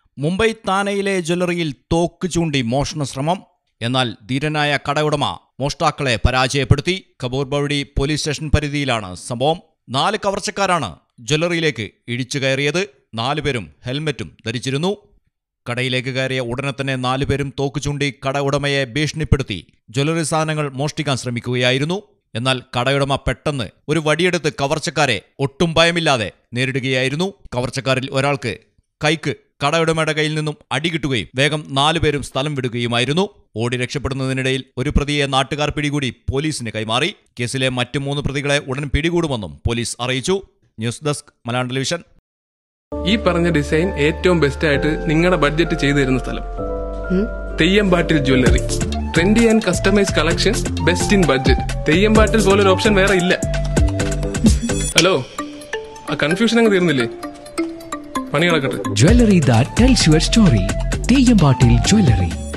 മുംബൈ താനയിലെ ജ്വല്ലറിയിൽ തോക്ക് ചൂണ്ടി മോഷണ ശ്രമം എന്നാൽ ധീരനായ കടയുടമ മോഷ്ടാക്കളെ പരാജയപ്പെടുത്തി കപൂർബവടി പോലീസ് സ്റ്റേഷൻ പരിധിയിലാണ് സംഭവം നാല് കവർച്ചക്കാരാണ് ജ്വല്ലറിയിലേക്ക് ഇടിച്ചു കയറിയത് നാലുപേരും ഹെൽമറ്റും ധരിച്ചിരുന്നു കടയിലേക്ക് കയറിയ ഉടനെ തന്നെ നാലുപേരും തോക്ക് ചൂണ്ടി കട ഉടമയെ ഭീഷണിപ്പെടുത്തി ജ്വല്ലറി സാധനങ്ങൾ മോഷ്ടിക്കാൻ ശ്രമിക്കുകയായിരുന്നു എന്നാൽ കടയുടമ പെട്ടെന്ന് ഒരു വടിയെടുത്ത് കവർച്ചക്കാരെ ഒട്ടും ഭയമില്ലാതെ നേരിടുകയായിരുന്നു കവർച്ചക്കാരിൽ ഒരാൾക്ക് കൈക്ക് കടയുടമയുടെ കയ്യിൽ നിന്നും അടി കിട്ടുകയും വേഗം നാലുപേരും സ്ഥലം വിടുകയുമായിരുന്നു ഓടി രക്ഷപ്പെടുന്നതിനിടയിൽ ഒരു പ്രതിയെ നാട്ടുകാർ പിടികൂടി പോലീസിന് കൈമാറി കേസിലെ മറ്റു മൂന്ന് പ്രതികളെ ഉടൻ പിടികൂടുമെന്നും പോലീസ് അറിയിച്ചു ന്യൂസ് ഡെസ്ക് മലയാളം ടെലിവിഷൻ ഈ പറഞ്ഞ ഡിസൈൻ ഏറ്റവും ബെസ്റ്റ് ആയിട്ട് നിങ്ങളുടെ ബഡ്ജറ്റ് ചെയ്തു തരുന്ന സ്ഥലം Theyyampattil jewellery trendy and customise collection best in budget Theyyampattil പോലൊരു ഓപ്ഷൻ വേറെ ഇല്ല ഹലോ ആ കൺഫ്യൂഷൻ അങ്ങ് തീർന്നില്ലേ പണി കിടക്കട്ടെ Jewelry that tells your story. Teyambatil Jewelry.